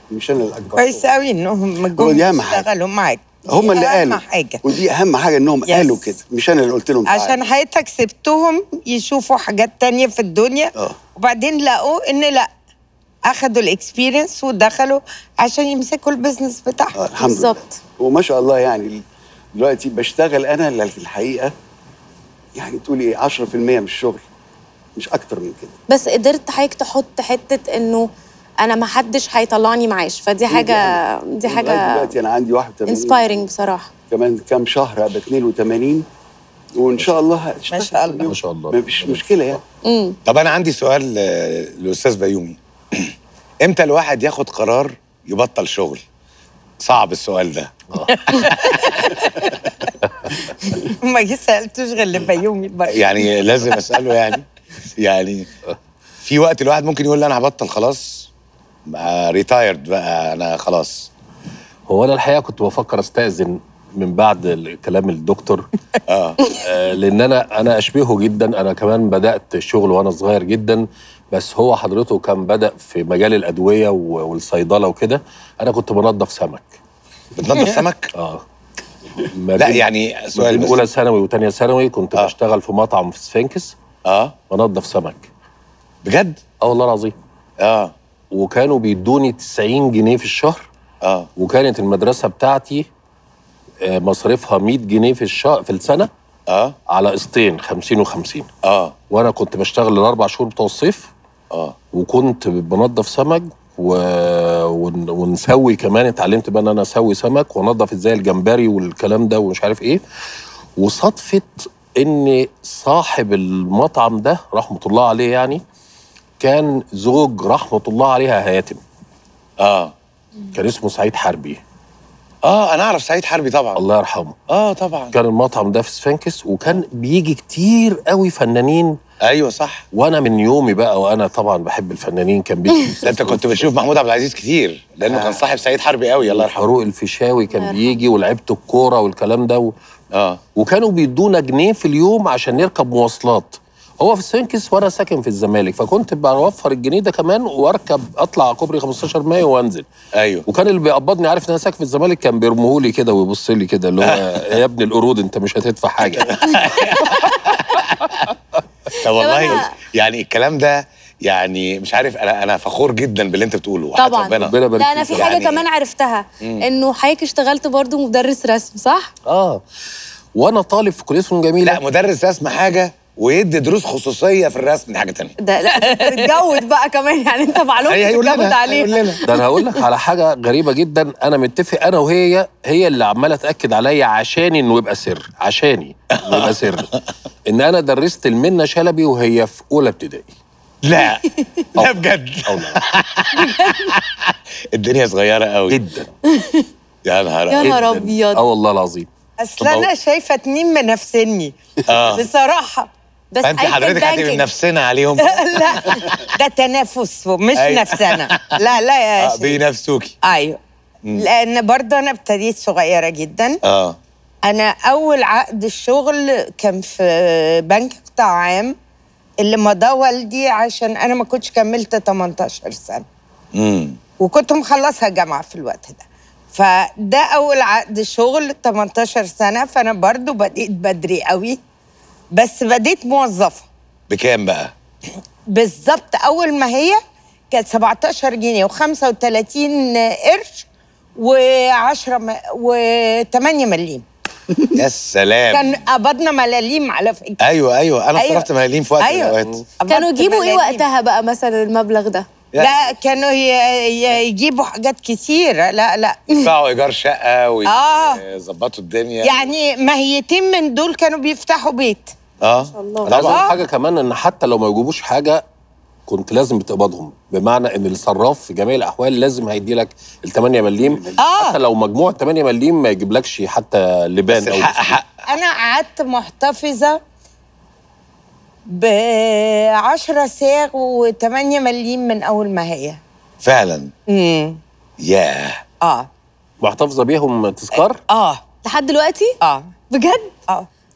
مش انا اللي اجبرتهم كويس قوي انهم هو دي جم أهم حاجة. يشتغلوا معاك هم دي اللي أهم قالوا حاجه ودي اهم حاجه انهم Yes. قالوا كده مش انا اللي قلت لهم تعالوا. عشان حياتك سبتهم يشوفوا حاجات تانية في الدنيا اه وبعدين لقوا ان لا اخدوا الاكسبيرينس ودخلوا عشان يمسكوا البيزنس آه، بتاعهم الحمد بالظبط. لله وما شاء الله يعني دلوقتي بشتغل انا ل- في الحقيقه يعني تقولي ايه 10% من الشغل مش اكتر من كده بس قدرت حضرتك تحط حته انه انا ما حدش هيطلعني معاش فدي حاجه دي لغاية حاجه دلوقتي انا عندي 81 انسبايرنج بصراحه كمان كام شهر ابقى 82 وان شاء الله هشتغل ما شاء الله. كل يوم. ما شاء الله. مفيش مشكله يعني امم طب انا عندي سؤال آه، للاستاذ بيومي امتى الواحد ياخد قرار يبطل شغل صعب السؤال ده ما سالتوش غير لبيومي برضه يعني لازم اساله يعني يعني في وقت الواحد ممكن يقول لي انا هبطل خلاص ريتايرد بقى انا خلاص هو انا الحقيقه كنت بفكر استاذن من بعد كلام الدكتور اه آه، لان انا انا اشبهه جدا انا كمان بدات الشغل وانا صغير جدا بس هو حضرته كان بدا في مجال الادويه و- والصيدله وكده انا كنت بنظف سمك بتنضف سمك اه ما لا بين- يعني ما سؤال بين بس. اولى ثانوي وثانيه ثانوي كنت آه. بشتغل في مطعم في سفنكس اه بنظف سمك بجد اه والله العظيم اه وكانوا بيدوني 90 جنيه في الشهر اه وكانت المدرسه بتاعتي آه، مصاريفها 100 جنيه في الشهر في السنه اه على قسطين 50 و50 اه وانا كنت بشتغل الاربع شهور بتوع الصيف اه وكنت بنظف سمك و... ون... ونسوي كمان اتعلمت بقى ان انا اسوي سمك وانضف ازاي الجمبري والكلام ده ومش عارف ايه وصدفه ان صاحب المطعم ده رحمه الله عليه يعني كان زوج رحمه الله عليها هياتم اه كان اسمه سعيد حربي اه انا اعرف سعيد حربي طبعا الله يرحمه اه طبعا كان المطعم ده في سفنكس وكان بيجي كتير قوي فنانين ايوه صح وانا من يومي بقى وانا طبعا بحب الفنانين كان بيجي ده انت كنت بتشوف محمود عبد العزيز كتير لانه كان صاحب سعيد حربي قوي الله يرحمه فاروق الفيشاوي كان بيجي ولعبت الكوره والكلام ده و... اه وكانوا بيدونا جنيه في اليوم عشان نركب مواصلات هو في سفنكس وانا ساكن في الزمالك فكنت بوفر الجنيه ده كمان واركب اطلع كوبري 15 مايو وانزل ايوه وكان اللي بيقبضني عارف ان انا ساكن في الزمالك كان بيرموهولي كده ويبص لي كده اللي هو يا ابن القرود انت مش هتدفع حاجه طب والله أنا- يعني الكلام ده يعني مش عارف انا انا فخور جدا باللي انت بتقوله وحياة طبعاً. ربنا ربنا يبارك لا انا فيك. في حاجه يعني- كمان عرفتها انه حضرتك اشتغلت برضو مدرس رسم صح اه وانا طالب في كليه فنون جميله لا مدرس رسم حاجه ويدي دروس خصوصيه في الرسم دي حاجه تانية ده لا اتجود بقى كمان يعني انت معلومتك هي هيقول اتجود لنا عليه هيقول لنا ده انا هقول لك على حاجه غريبه جدا انا متفق انا وهي هي اللي عماله تاكد عليا عشاني انه يبقى سر عشاني انه يبقى سر ان انا درست المنه شلبي وهي في اولى ابتدائي لا لا بجد اه والله الدنيا صغيره قوي جدا يا نهار يا أبيض. نهار اه ابيض والله العظيم اصل طب هو- انا شايفه اتنين منافسيني اه بصراحه بس فانت حضرتك حضرتك هتبقي البانكينج. نفسنا عليهم لا ده تنافس مش أيوة. نفسنا لا لا يا آه شيخ. بينافسوكي ايوه لان برضه انا ابتديت صغيره جدا اه انا اول عقد الشغل كان في بنك قطاع عام اللي مضاه والدي عشان انا ما كنتش كملت 18 سنه امم وكنت مخلصها جامعه في الوقت ده فده اول عقد شغل 18 سنه فانا برضو بديت بدري قوي بس بديت موظفه بكام بقى بالظبط اول ما هي كانت 17 جنيه و35 قرش و10 و8 مليم يا سلام كان قبضنا ملاليم على فكره ايوه ايوه انا أيوة. صرفت ملاليم في وقت من أيوة. الاوقات كانوا قبضت يجيبوا ايه ملاليم. وقتها بقى مثلا المبلغ ده لا كانوا ي- ي- يجيبوا حاجات كتيرة لا لا يدفعوا ايجار شقه آه. ويظبطوا الدنيا يعني مهيتين من دول كانوا بيفتحوا بيت اه الله. انا عايز اقول آه. حاجه كمان ان حتى لو ما يجيبوش حاجه كنت لازم بتقبضهم بمعنى ان الصراف في جميع الاحوال لازم هيدي لك ال 8 مليم آه. حتى لو مجموع 8 مليم ما يجيبلكش حتى لبان بس او الحق حق أنا قعدت محتفظة ب 10 ساغ و8 مليم من أول ما هي فعلا امم ياه اه محتفظه بيهم تذكار اه لحد دلوقتي اه بجد اه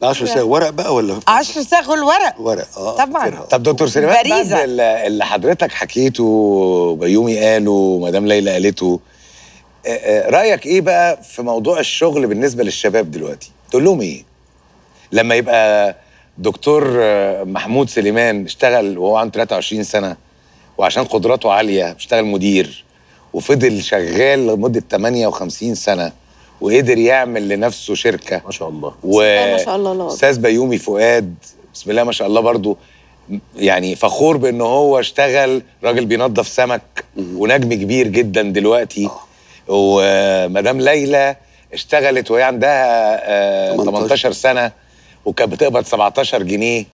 10 ساعة ورق بقى ولا 10 صاغ الورق ورق اه طبعاً. فاكرها. طب دكتور سليمان بعد باريزة. اللي اللي حضرتك حكيته بيومي قاله ومدام ليلى قالته آه، آه، رايك ايه بقى في موضوع الشغل بالنسبه للشباب دلوقتي تقول لهم ايه لما يبقى دكتور آه، محمود سليمان اشتغل وهو عنده 23 سنه وعشان قدراته عاليه اشتغل مدير وفضل شغال لمده 58 سنه وقدر يعمل لنفسه شركه ما شاء الله و ما شاء الله الله أكبر. استاذ بيومي فؤاد بسم الله ما شاء الله برضو يعني فخور بان هو اشتغل راجل بينظف سمك ونجم كبير جدا دلوقتي ومدام ليلى اشتغلت وهي عندها آه 18 18 سنه وكانت بتقبض 17 جنيه